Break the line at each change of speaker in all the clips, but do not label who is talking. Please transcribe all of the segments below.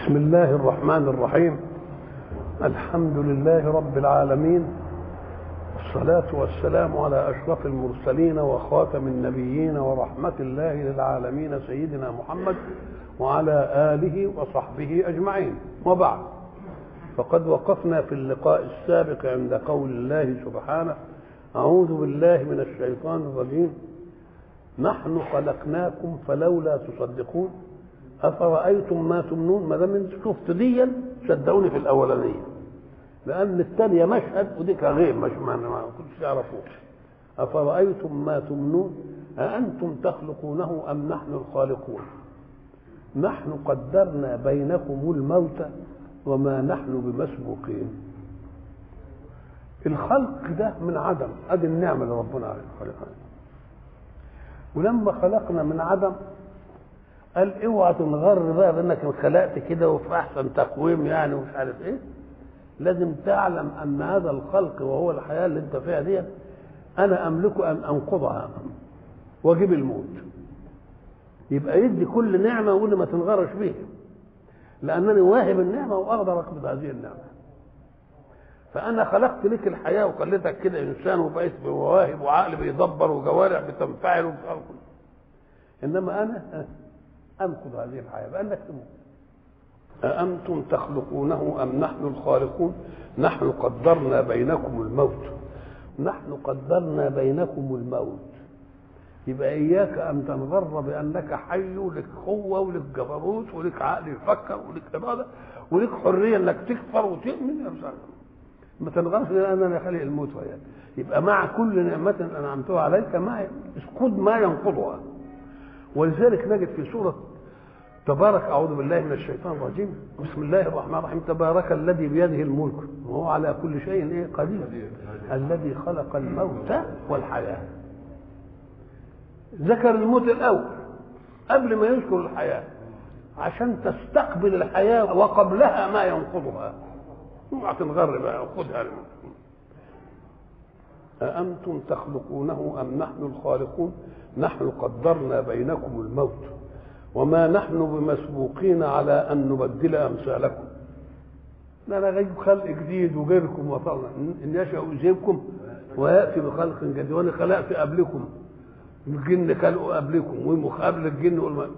بسم الله الرحمن الرحيم الحمد لله رب العالمين والصلاة والسلام على أشرف المرسلين وخاتم النبيين ورحمة الله للعالمين سيدنا محمد وعلى آله وصحبه أجمعين وبعد فقد وقفنا في اللقاء السابق عند قول الله سبحانه أعوذ بالله من الشيطان الرجيم نحن خلقناكم فلولا تصدقون أفرأيتم ما تمنون ما دام انت شفت ديا صدقوني في الأولانية لأن الثانية مشهد وديك غير مش ما ما كنتش تعرفوه أفرأيتم ما تمنون أأنتم تخلقونه أم نحن الخالقون نحن قدرنا بينكم الموت وما نحن بمسبوقين الخلق ده من عدم ادي النعمه اللي ربنا خلقها ولما خلقنا من عدم قال اوعى تنغر بقى بانك خلقت كده وفي احسن تقويم يعني ومش عارف ايه لازم تعلم ان هذا الخلق وهو الحياه اللي انت فيها دي انا املك ان انقضها واجيب الموت يبقى يدي كل نعمه ويقول ما تنغرش بيها لانني واهب النعمه واقدر اقبض هذه النعمه فانا خلقت لك الحياه وخليتك كده انسان وبقيت بمواهب وعقل بيدبر وجوارح بتنفعل وبتعمل انما انا انقذ هذه الحياه بانك تموت أأنتم تخلقونه أم نحن الخالقون نحن قدرنا بينكم الموت نحن قدرنا بينكم الموت يبقى إياك أن تنغر بأنك حي ولك قوة ولك جبروت ولك عقل يفكر ولك إرادة ولك حرية إنك تكفر وتؤمن يا مسلم ما تنغرش لأن أنا خالق الموت وياك يبقى مع كل نعمة أنعمتها عليك ما اسقط ما ينقضها ولذلك نجد في سورة تبارك أعوذ بالله من الشيطان الرجيم بسم الله الرحمن الرحيم تبارك الذي بيده الملك وهو على كل شيء إيه قدير الذي خلق الموت والحياة ذكر الموت الأول قبل ما يذكر الحياة عشان تستقبل الحياة وقبلها ما ينقضها اوعى تنغر بقى خدها أأنتم تخلقونه أم نحن الخالقون نحن قدرنا بينكم الموت وما نحن بمسبوقين على أن نبدل أمثالكم لا أنا غيب خلق جديد وغيركم وطلنا إن يشاء يذهبكم ويأتي بخلق جديد وأنا خلقت قبلكم الجن خلقوا قبلكم وقبل الجن والم...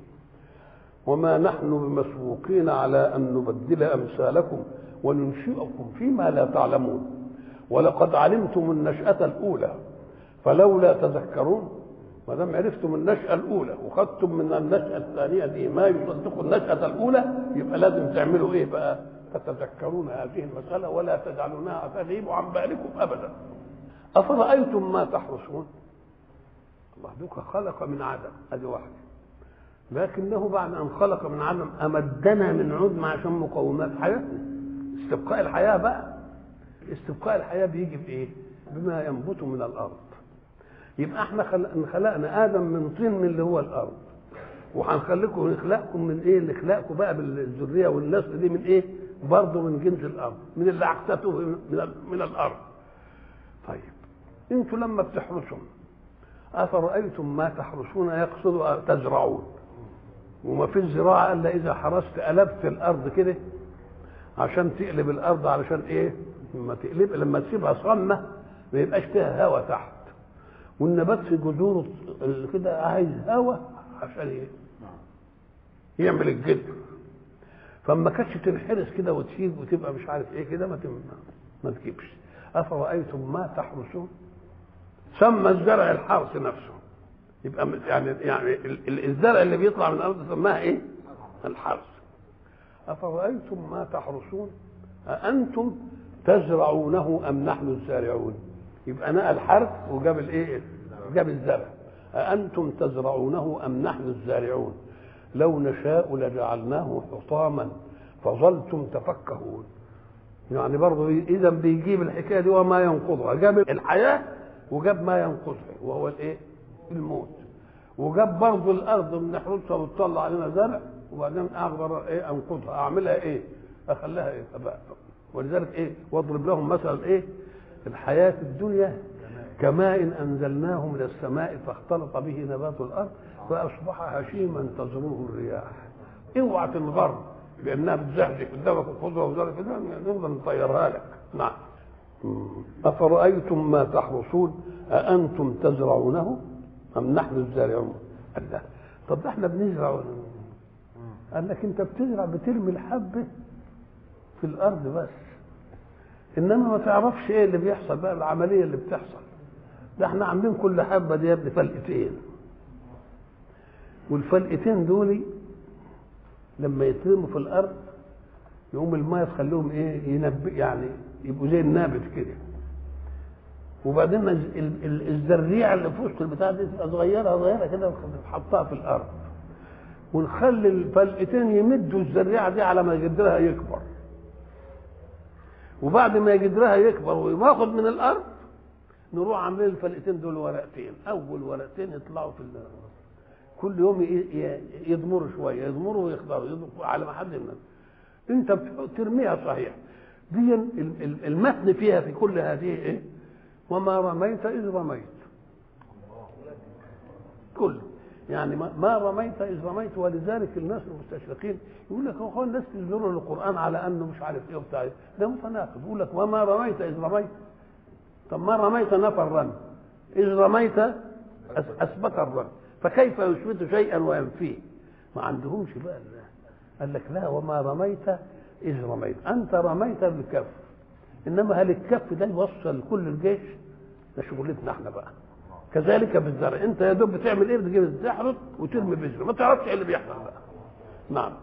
وما نحن بمسبوقين على أن نبدل أمثالكم وننشئكم فيما لا تعلمون ولقد علمتم النشأة الأولى فلولا تذكرون ما دام عرفتم النشأة الأولى وخدتم من النشأة الثانية دي ما يصدق النشأة الأولى يبقى لازم تعملوا إيه بقى؟ تتذكرون هذه المسألة ولا تجعلونها تغيب عن بالكم أبدا. أفرأيتم ما تحرسون؟ الله دوك خلق من عدم هذه واحدة. لكنه بعد أن خلق من عدم أمدنا من عدم عشان مقومات حياتنا. استبقاء الحياة بقى. استبقاء الحياة بيجي بإيه؟ بما ينبت من الأرض. يبقى احنا خلقنا ادم من طين من اللي هو الارض وهنخليكم نخلقكم من ايه نخلقكم بقى بالذريه والنسل دي من ايه برضه من جنس الارض من اللي عكسته من, من الارض طيب انتوا لما بتحرسوا افرايتم ما تحرسون يقصد تزرعون وما في الزراعه الا اذا حرست قلبت الارض كده عشان تقلب الارض علشان ايه لما تقلب لما تسيبها صمه ما يبقاش فيها هواء تحت والنبات في جذوره كده عايز هواء عشان ايه؟ يعمل الجذر فما كانتش تنحرس كده وتسيب وتبقى مش عارف ايه كده ما تم... ما تجيبش افرايتم ما تحرسون سمى الزرع الحرث نفسه يبقى يعني يعني الزرع اللي بيطلع من الارض سماها ايه؟ الحرث افرايتم ما تحرسون أأنتم تزرعونه أم نحن الزارعون؟ يبقى نقل الحرث وجاب الايه؟ جاب الزرع أأنتم تزرعونه أم نحن الزارعون؟ لو نشاء لجعلناه حطاما فظلتم تفكهون. يعني برضه إذا بيجيب الحكاية دي وما ينقضها، جاب الحياة وجاب ما ينقضها وهو الايه؟ الموت. وجاب برضه الأرض من نحرسها وتطلع علينا زرع وبعدين أقدر ايه أنقضها، أعملها ايه؟ أخليها ايه؟ ولذلك ايه؟ واضرب لهم مثلا ايه؟ الحياة الدنيا كماء أنزلناه من السماء فاختلط به نبات الأرض فأصبح هشيما تزروه الرياح اوعى تنغر لانها بتزهزه قدامك الخضره وزارة كده نفضل نطيرها لك نعم افرايتم ما تحرثون اانتم تزرعونه ام نحن الزارعون قال لا طب ده احنا بنزرع قال لك انت بتزرع بترمي الحبه في الارض بس انما ما تعرفش ايه اللي بيحصل بقى العمليه اللي بتحصل ده احنا عاملين كل حبه دي يا ابني فلقتين والفلقتين دول لما يترموا في الارض يقوم المايه تخليهم ايه ينبئ يعني يبقوا زي النابت كده وبعدين ال- ال- الزريعه اللي في وسط البتاع دي تبقى صغيره صغيره كده ونحطها في الارض ونخلي الفلقتين يمدوا الزريعه دي على ما جدرها يكبر وبعد ما جدرها يكبر وياخد من الارض نروح عاملين الفلقتين دول ورقتين اول ورقتين يطلعوا في ال- كل يوم ي- ي- يضمروا شويه يضمروا ويخضروا يضمروا على ما حد ينام انت بترميها صحيح دي ال- ال- المتن فيها في كل هذه ايه وما رميت اذ رميت كل يعني ما- ما رميت اذ رميت ولذلك الناس المستشرقين يقول لك هو الناس تنظروا للقران على انه مش عارف ايه وبتاع إيه. ده متناقض يقول لك وما رميت اذ رميت طب ما رميت نفى الرمي اذ رميت أس- اثبت الرمي فكيف يثبت شيئا وينفيه ما عندهمش بقى ال- قال لك لا وما رميت اذ رميت انت رميت بالكف انما هل الكف ده يوصل كل الجيش ده شغلتنا احنا بقى كذلك بالزرع انت يا دوب بتعمل ايه بتجيب تحرط وترمي بذره ما تعرفش ايه اللي بيحصل بقى نعم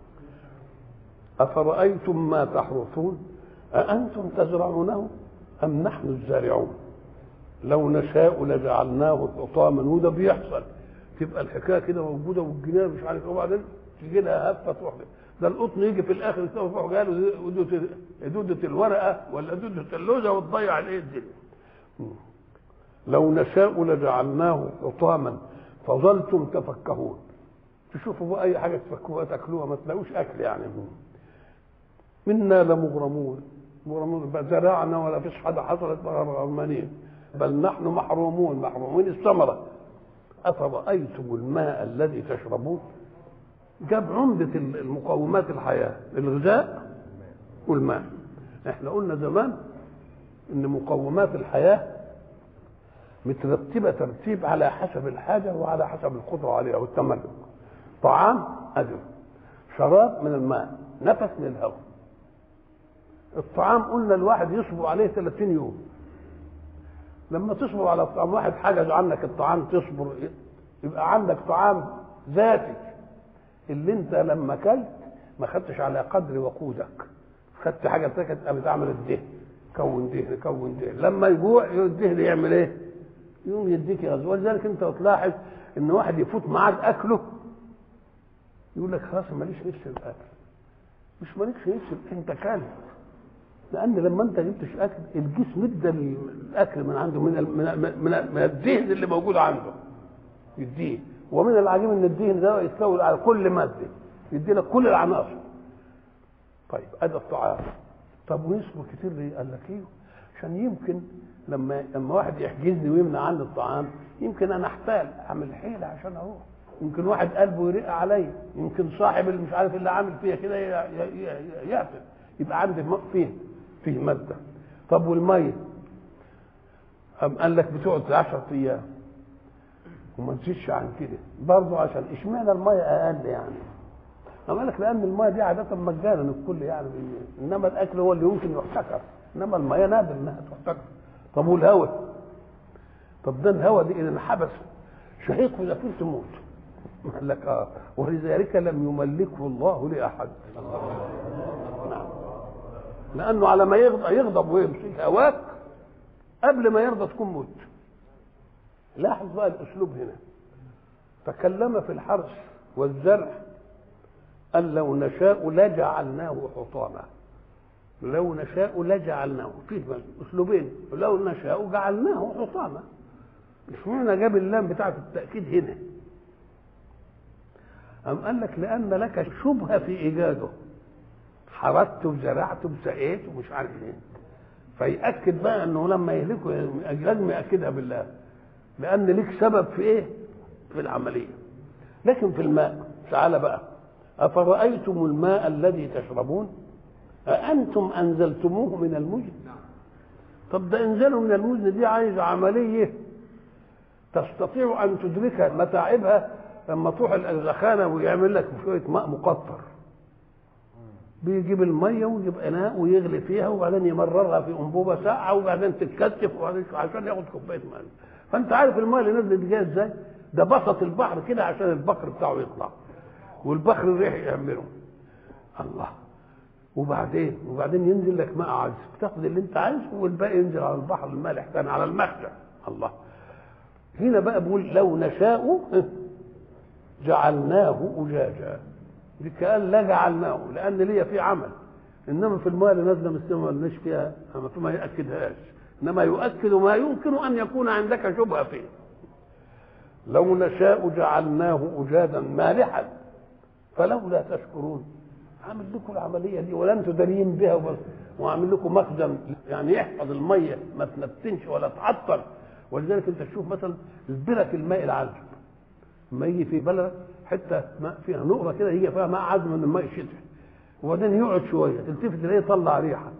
افرايتم ما تحرثون اانتم تزرعونه ام نحن الزارعون لو نشاء لجعلناه حطاما وده بيحصل تبقى الحكايه كده موجوده والجنيه مش عارف ايه وبعدين تيجي لها هفه تروح ده القطن يجي في الاخر يروح جاله دوده دوده الورقه ولا دوده اللوزه وتضيع الايه الدنيا لو نشاء لجعلناه حطاما فظلتم تفكهون تشوفوا بقى اي حاجه تفكوها تاكلوها ما تلاقوش اكل يعني منا لمغرمون مغرمون بقى زرعنا ولا فيش حاجه حصلت بقى غرمانين بل نحن محرومون محرومين الثمره افرايتم الماء الذي تشربون جاب عمده المقومات الحياه الغذاء والماء احنا قلنا زمان ان مقومات الحياه مترتبه ترتيب على حسب الحاجه وعلى حسب القدره عليها والتملك طعام اجر شراب من الماء نفس من الهواء الطعام قلنا الواحد يصبر عليه 30 يوم لما تصبر على طعام واحد حجز عنك الطعام تصبر يبقى عندك طعام ذاتي اللي انت لما اكلت ما خدتش على قدر وقودك خدت حاجه سكت قامت عمل الدهن كون دهن كون دهن لما يجوع الدهن يعمل ايه؟ يقوم يديك غزو ولذلك انت تلاحظ ان واحد يفوت ميعاد اكله يقول لك خلاص ماليش نفس الاكل مش مالكش نفس انت كلت لان لما انت جبتش اكل الجسم ادى الاكل من عنده من ال- من ال- من, ال- من الدهن اللي موجود عنده يديه ومن العجيب ان الدهن ده يستولي على كل ماده يدي لك كل العناصر طيب ادي الطعام طب ويصبر كتير ليه؟ قال لك ايه؟ عشان يمكن لما لما واحد يحجزني ويمنع عني الطعام يمكن انا احتال اعمل حيله عشان اروح يمكن واحد قلبه يرق عليا يمكن صاحب اللي مش عارف اللي عامل فيها كده ي- ي- ي- يقفل يبقى عندي م- فيه فيه ماده طب والميه أم قال لك بتقعد 10 ايام وما تزيدش عن كده برضه عشان اشمعنى الميه اقل يعني أما قال لك لان الميه دي عاده مجانا الكل يعني بي- انما الاكل هو اللي يمكن يحتكر انما الميه نادر انها تحتكر طب والهواء طب ده الهواء دي اذا انحبس شهيق في زفير تموت قال لك اه ولذلك لم يملكه الله لاحد نعم لانه على ما يغضب يغضب ويمسك هواك قبل ما يرضى تكون موت لاحظ بقى الاسلوب هنا تكلم في الحرث والزرع قال لو نشاء لجعلناه حطاما لو نشاء لجعلناه فيه اسلوبين لو نشاء جعلناه حطاما اشمعنى جاب اللام بتاعت التاكيد هنا أم قال لك لأن لك شبهة في إيجاده حرثت وزرعت وسقيت ومش عارف إيه فيأكد بقى إنه لما يهلكوا لازم يأكدها بالله لأن ليك سبب في إيه؟ في العملية لكن في الماء تعالى بقى أفرأيتم الماء الذي تشربون أأنتم أنزلتموه من المزن طب ده إنزاله من المزن دي عايز عملية تستطيع أن تدرك متاعبها لما تروح الزخانة ويعمل لك شوية ماء مقطر بيجيب المية ويجيب إناء ويغلي فيها وبعدين يمررها في أنبوبة ساقعة وبعدين تتكثف وبعدين عشان ياخد كوباية ماء فأنت عارف الماء اللي نزلت دي جايه إزاي؟ ده بسط البحر كده عشان البقر بتاعه يطلع والبخر الريح يعمله الله وبعدين وبعدين ينزل لك ماء عذب تاخد اللي انت عايزه والباقي ينزل على البحر المالح كان على المخزن الله هنا بقى بقول لو نشاء جعلناه أجاجا دي كأن لا جعلناه لأن ليا في عمل إنما في الماء اللي نازلة من السماء مالناش فيها ما يأكدهاش إنما يؤكد ما يمكن أن يكون عندك شبهة فيه لو نشاء جعلناه أجاجا مالحا فلولا تشكرون عامل لكم العمليه دي ولا انتم دارين بها وبس وعامل لكم مخزن يعني يحفظ الميه ما تنتنش ولا تعطل ولذلك انت تشوف مثلا البرك الماء العذب لما يجي في بلد حته ماء فيها نقره كده يجي فيها ماء عذب من الماء الشتوي وبعدين يقعد شويه تلتفت تلاقيه يطلع ريحه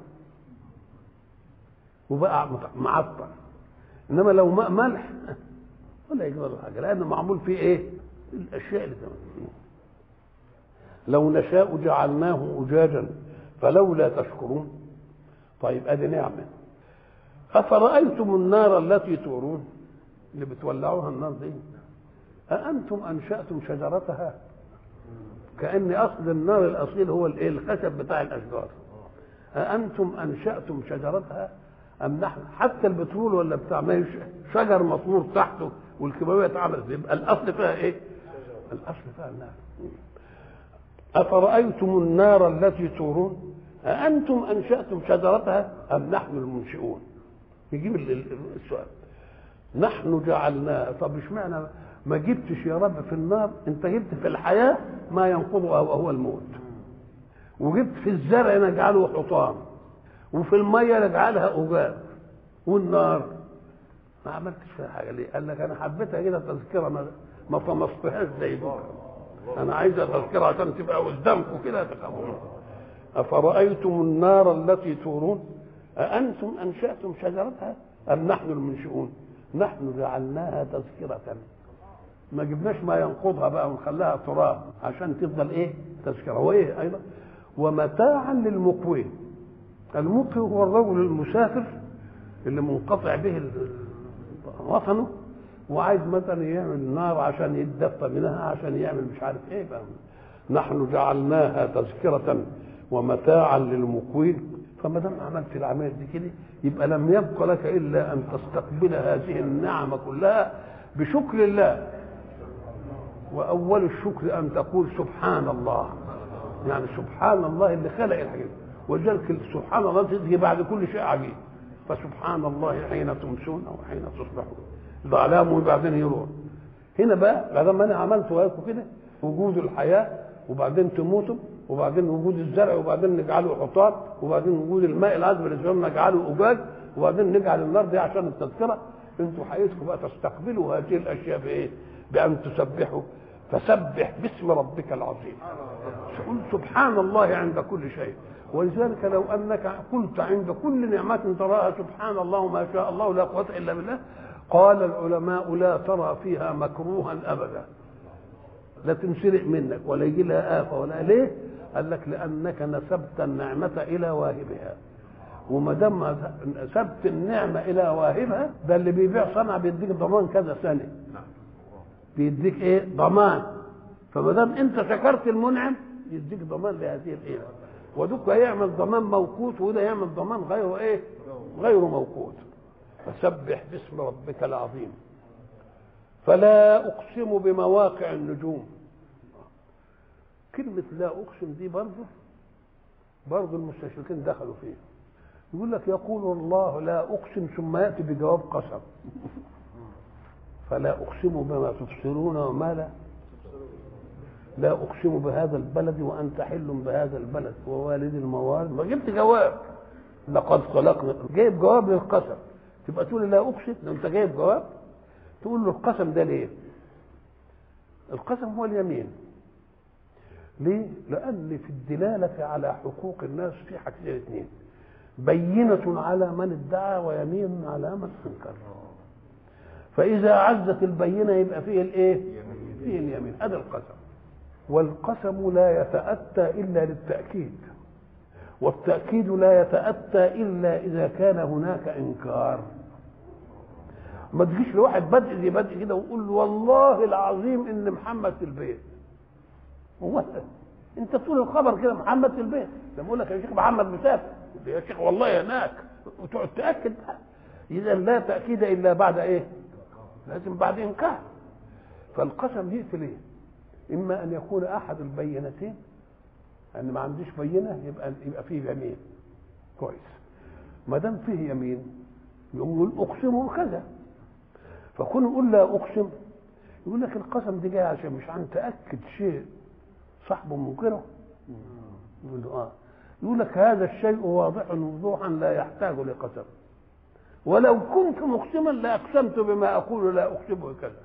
وبقى معطل انما لو ماء ملح ولا يجرى له حاجه لانه معمول فيه ايه؟ الاشياء اللي تمام لو نشاء جعلناه أجاجا فلولا تشكرون طيب ادي نعمة أفرأيتم النار التي تورون اللي بتولعوها النار دي أأنتم أنشأتم شجرتها كأن أصل النار الأصيل هو الإيه الخشب بتاع الأشجار أأنتم أنشأتم شجرتها أم نحن حتى البترول ولا بتاع ما شجر مطمور تحته والكيماوية اتعملت يبقى الأصل فيها إيه؟ الأصل فيها النار أفرأيتم النار التي تورون أأنتم أنشأتم شجرتها أم نحن المنشئون يجيب السؤال نحن جعلناها طب اشمعنى ما جبتش يا رب في النار انت جبت في الحياة ما ينقضها وهو الموت وجبت في الزرع نجعله حطام وفي المية نجعلها أجاب والنار ما عملتش فيها حاجة ليه؟ قال لك أنا حبيتها كده تذكرة ما ما طمستهاش زي بكرة انا عايز تذكرها عشان تبقى قدامكم كده تفهمون افرايتم النار التي تورون اانتم انشاتم شجرتها ام نحن المنشئون نحن جعلناها تذكره ما جبناش ما ينقضها بقى ونخليها تراب عشان تفضل ايه تذكره وايه ايضا ومتاعا للمقوين المقوي هو الرجل المسافر اللي منقطع به وطنه وعايز مثلا يعمل نار عشان يتدفى منها عشان يعمل مش عارف ايه بقى نحن جعلناها تذكرة ومتاعا للمقوين فما دام عملت العملية دي كده يبقى لم يبق لك الا ان تستقبل هذه النعم كلها بشكر الله واول الشكر ان تقول سبحان الله يعني سبحان الله اللي خلق الحاجات ولذلك سبحان الله تيجي بعد كل شيء عجيب فسبحان الله حين تمسون او حين تصبحون ظلام وبعدين يروح هنا بقى بعد ما انا عملت وياكم كده وجود الحياه وبعدين تموتوا وبعدين وجود الزرع وبعدين نجعله حطام وبعدين وجود الماء العذب اللي نجعله اجاج وبعدين نجعل النار دي عشان التذكره انتوا حقيقتكم بقى تستقبلوا هذه الاشياء بايه؟ بان تسبحوا فسبح باسم ربك العظيم قل سبحان الله عند كل شيء ولذلك لو انك قلت عند كل نعمه تراها سبحان الله ما شاء الله لا قوه الا بالله قال العلماء لا ترى فيها مكروها ابدا لا تنسرق منك ولا يجي لها آفة ولا ليه؟ قال لك لأنك نسبت النعمة إلى واهبها وما دام نسبت النعمة إلى واهبها ده اللي بيبيع صنعة بيديك ضمان كذا سنة بيديك إيه؟ ضمان فما دام أنت شكرت المنعم يديك ضمان لهذه الإيه؟ ودوك هيعمل ضمان موقوت وده يعمل ضمان غير إيه؟ غير موقوت فسبح باسم ربك العظيم فلا أقسم بمواقع النجوم كلمة لا أقسم دي برضه برضه المستشرقين دخلوا فيها يقول لك يقول الله لا أقسم ثم يأتي بجواب قسم فلا أقسم بما تبصرون وما لا لا أقسم بهذا البلد وأنت حل بهذا البلد ووالد الموالد ما جبت جواب لقد خلقنا جايب جواب للقسم تبقى تقول لا أقسم ده أنت جايب جواب تقول له القسم ده ليه؟ القسم هو اليمين ليه؟ لأن في الدلالة على حقوق الناس في حاجتين اثنين بينة على من ادعى ويمين على من أنكر فإذا عزت البينة يبقى فيه الإيه؟ فيه اليمين هذا القسم والقسم لا يتأتى إلا للتأكيد والتأكيد لا يتأتى إلا إذا كان هناك إنكار ما تجيش لواحد بدء زي بدء كده ويقول له والله العظيم ان محمد في البيت هو انت تقول الخبر كده محمد في البيت ده بقول لك يا شيخ محمد مسافر يا شيخ والله هناك وتقعد تاكد اذا لا تاكيد الا بعد ايه لازم بعد انكار فالقسم يقتل ايه اما ان يكون احد البينتين ان ما عنديش بينه يبقى يبقى فيه يمين كويس ما دام فيه يمين يقوم يقول اقسم كذا فكون يقول لا اقسم يقول لك القسم دي جاي عشان مش عن تاكد شيء صاحبه منكره يقول له اه يقول لك هذا الشيء واضح وضوحا لا يحتاج لقسم ولو كنت مقسما لاقسمت بما اقول لا اقسم كذا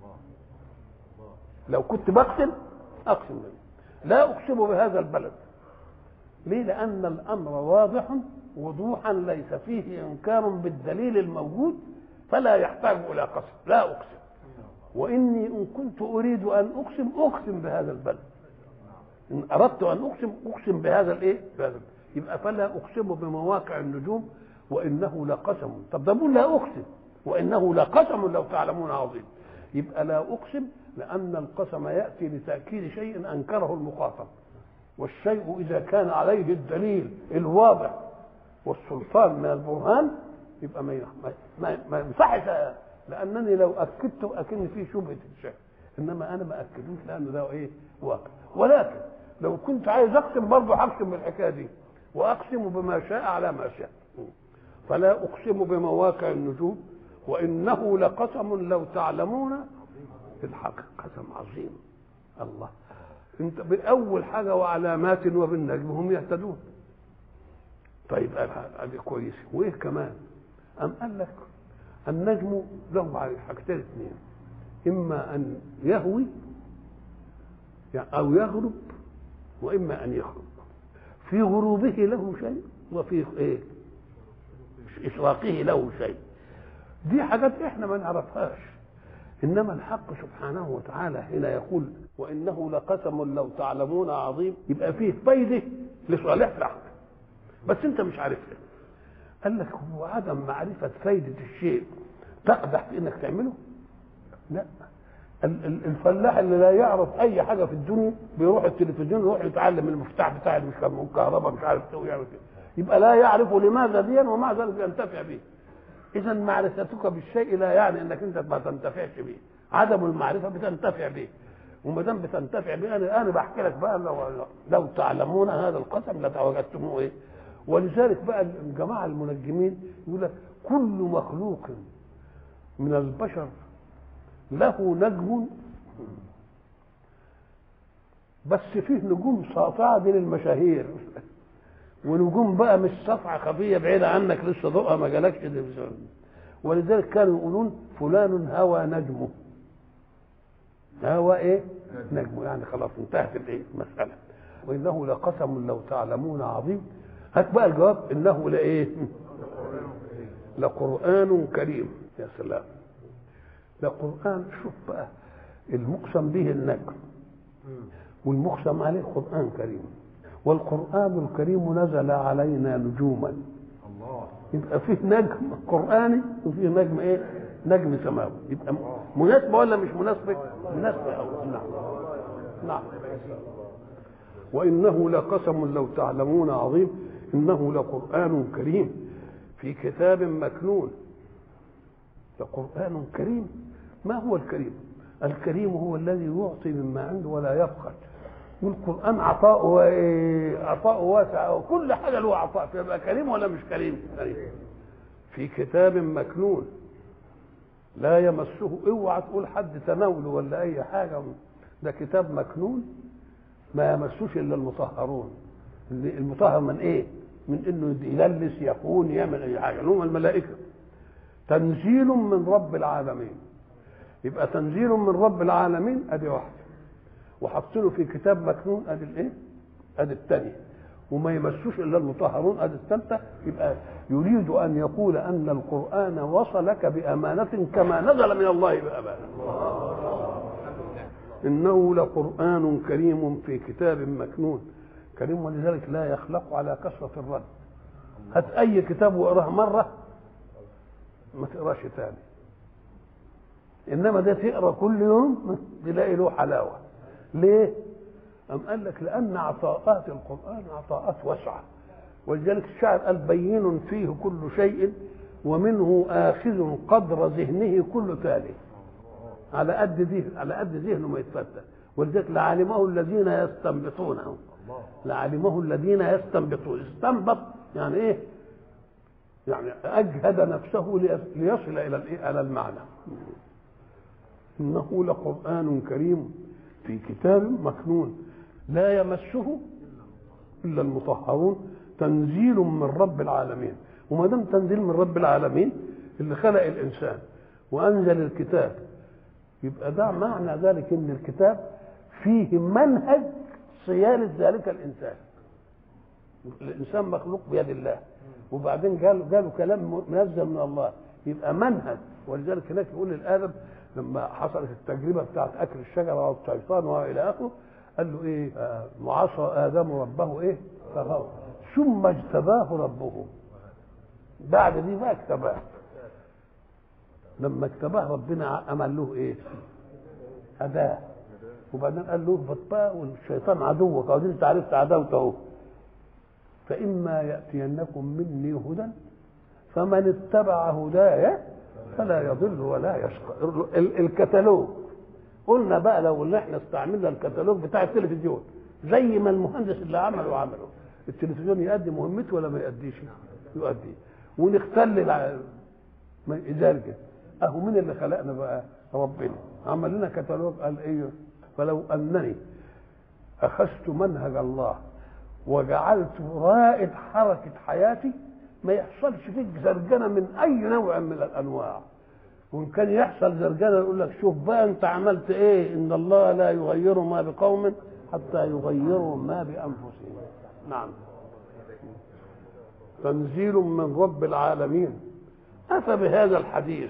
لو كنت بقسم اقسم به لا اقسم بهذا البلد ليه لان الامر واضح وضوحا ليس فيه انكار بالدليل الموجود فلا يحتاج الى قسم لا اقسم واني ان كنت اريد ان اقسم اقسم بهذا البلد ان اردت ان اقسم اقسم بهذا الايه بهذا يبقى فلا اقسم بمواقع النجوم وانه لقسم طب ده بقول لا اقسم وانه لقسم لو تعلمون عظيم يبقى لا اقسم لان القسم ياتي لتاكيد شيء انكره المخاطب والشيء اذا كان عليه الدليل الواضح والسلطان من البرهان يبقى ما ما ما ينصحش لانني لو اكدت اكن فيه شبهه الشك انما انا ما اكدوش لانه ده ايه واقع ولكن لو كنت عايز اقسم برضه هقسم بالحكايه دي واقسم بما شاء على ما شاء فلا اقسم بمواقع النجوم وانه لقسم لو تعلمون الحق قسم عظيم الله انت باول حاجه وعلامات وبالنجم هم يهتدون طيب هذه كويس وايه كمان أم قال لك النجم له حاجتين اثنين إما أن يهوي أو يغرب وإما أن يغرب في غروبه له شيء وفي إيه إشراقه له شيء دي حاجات إحنا ما نعرفهاش إنما الحق سبحانه وتعالى هنا يقول وإنه لقسم لو تعلمون عظيم يبقى فيه فايدة لصالح الحق بس أنت مش عارفها قال لك هو عدم معرفة فايدة الشيء تقدح في انك تعمله؟ لا الفلاح اللي لا يعرف اي حاجه في الدنيا بيروح التلفزيون يروح يتعلم المفتاح بتاع مش الكهرباء مش عارف ايه ويعمل كده يبقى لا يعرف لماذا ديا ومع ذلك ينتفع به اذا معرفتك بالشيء لا يعني انك انت ما تنتفعش به عدم المعرفه بتنتفع به وما دام بتنتفع به انا انا بحكي لك بقى لو, لو تعلمون هذا القسم لتوجدتموه ايه ولذلك بقى الجماعة المنجمين يقول لك كل مخلوق من البشر له نجم بس فيه نجوم ساطعة دي للمشاهير ونجوم بقى مش ساطعة خفية بعيدة عنك لسه ضوءها ما جالكش ولذلك كانوا يقولون فلان هوى نجمه هوى ايه نجمه يعني خلاص انتهت الايه المسألة وإنه لقسم لو تعلمون عظيم هات بقى الجواب انه لايه لقران كريم يا سلام لقران شوف بقى المقسم به النجم والمقسم عليه قران كريم والقران الكريم نزل علينا نجوما الله يبقى فيه نجم قراني وفيه نجم ايه نجم سماوي يبقى مناسبه ولا مش مناسبه مناسبه أو. نعم نعم وانه لقسم لو تعلمون عظيم انه لقران كريم في كتاب مكنون لقران كريم ما هو الكريم الكريم هو الذي يعطي مما عنده ولا يبخل والقران عطاؤه عطاؤه واسع وكل حاجه له عطاء فيبقى كريم ولا مش كريم كريم في كتاب مكنون لا يمسه اوعى تقول حد تناوله ولا اي حاجه ده كتاب مكنون ما يمسوش الا المطهرون المطهر من ايه من انه يللس يخون يعمل اي حاجه هم الملائكه تنزيل من رب العالمين يبقى تنزيل من رب العالمين ادي واحده وحاطينه في كتاب مكنون ادي الايه؟ ادي الثانيه وما يمسوش الا المطهرون ادي الثالثه يبقى يريد ان يقول ان القران وصلك بامانه كما نزل من الله بامانه انه لقران كريم في كتاب مكنون كريم ولذلك لا يخلق على كثره الرد هات اي كتاب واقراه مره ما تقراش تاني انما ده تقرا كل يوم تلاقي له حلاوه ليه أم قال لك لأن عطاءات القرآن عطاءات واسعة ولذلك الشاعر قال بين فيه كل شيء ومنه آخذ قدر ذهنه كل تالي على قد ذهن على قد ذهنه ما يتفتح ولذلك لعلمه الذين يستنبطونه لعلمه الذين يستنبطون استنبط يعني ايه؟ يعني اجهد نفسه ليصل الى الايه؟ الى المعنى انه لقران كريم في كتاب مكنون لا يمسه الا المطهرون تنزيل من رب العالمين وما دام تنزيل من رب العالمين اللي خلق الانسان وانزل الكتاب يبقى ده معنى ذلك ان الكتاب فيه منهج صيانه ذلك الانسان الانسان مخلوق بيد الله وبعدين قالوا قالوا كلام منزل من الله يبقى منهج ولذلك هناك يقول للادم لما حصلت التجربه بتاعت اكل الشجره والشيطان والى اخره قال له ايه آه وعصى ادم ربه ايه فغوى ثم اجتباه ربه بعد دي بقى اجتباه لما اجتباه ربنا عمل له ايه هداه وبعدين قال له اهبط بقى والشيطان عدوك او انت عرفت عداوته اهو فاما ياتينكم مني هدى فمن اتبع هدايا فلا يضل ولا يشقى الكتالوج قلنا بقى لو اللي احنا استعملنا الكتالوج بتاع التلفزيون زي ما المهندس اللي عمله عمله التلفزيون يؤدي مهمته ولا ما يؤديش يؤدي ونختل ذلك اهو مين اللي خلقنا بقى ربنا عمل لنا كتالوج قال ايه فلو انني اخذت منهج الله وجعلت رائد حركه حياتي ما يحصلش فيك زرجنه من اي نوع من الانواع وان كان يحصل زرجنه يقول لك شوف بقى انت عملت ايه ان الله لا يغير ما بقوم حتى يغيروا ما بانفسهم نعم تنزيل من رب العالمين اتى بهذا الحديث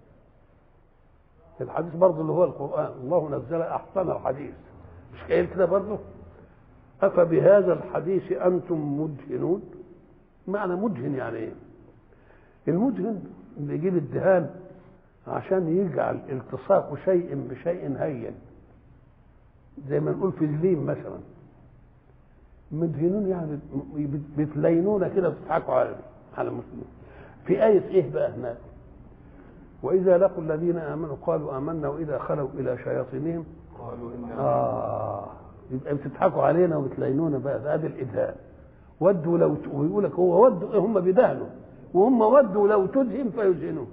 الحديث برضه اللي هو القران الله نزل احسن الحديث مش قايل كده برضه افبهذا الحديث انتم مدهنون معنى مدهن يعني ايه المدهن اللي يجيب الدهان عشان يجعل التصاق شيء بشيء هين زي ما نقول في اللين مثلا مدهنون يعني بتلينونا كده بتضحكوا على على المسلمين في آية إيه بقى هناك وإذا لقوا الذين آمنوا قالوا آمنا وإذا خلوا إلى شياطينهم
قالوا إنا
آه يبقى بتضحكوا علينا وبتلينونا بقى ده ادي الإدهان ودوا لو ت... ويقول لك هو ودوا هم بيدهنوا وهم ودوا لو تدهن فيدهنون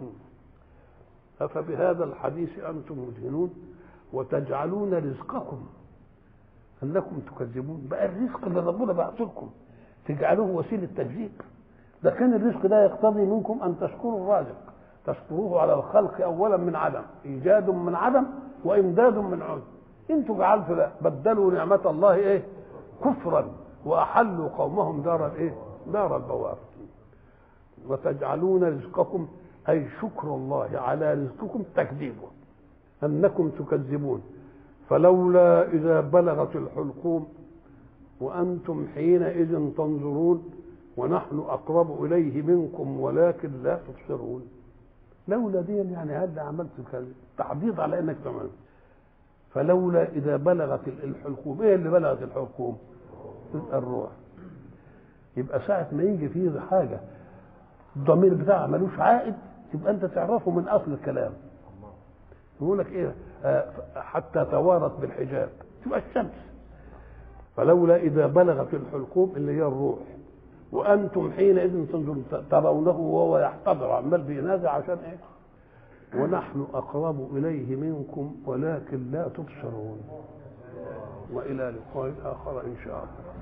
أفبهذا الحديث أنتم مدهنون وتجعلون رزقكم أنكم تكذبون بقى الرزق اللي ربنا بعث لكم تجعلوه وسيلة تكذيب ده كان الرزق ده يقتضي منكم أن تشكروا الرازق تشكروه على الخلق أولا من عدم إيجاد من عدم وإمداد من عدم انتوا جعلتوا لا بدلوا نعمة الله إيه كفرا وأحلوا قومهم دار الإيه دار البوار وتجعلون رزقكم أي شكر الله على رزقكم تكذيبه أنكم تكذبون فلولا إذا بلغت الحلقوم وأنتم حينئذ تنظرون ونحن أقرب إليه منكم ولكن لا تبصرون لولا دي يعني هذا عملت تحضيض على انك تعمل فلولا اذا بلغت الحلقوم ايه اللي بلغت الحلقوم الروح يبقى ساعة ما يجي فيه حاجة الضمير بتاعها ملوش عائد يبقى انت تعرفه من اصل الكلام يقول لك ايه آه حتى توارت بالحجاب تبقى الشمس فلولا اذا بلغت الحلقوم اللي هي الروح وانتم حينئذ تنظرون ترونه وهو يحتضر عمال بينازع عشان ايه ونحن اقرب اليه منكم ولكن لا تبصرون والى لقاء اخر ان شاء الله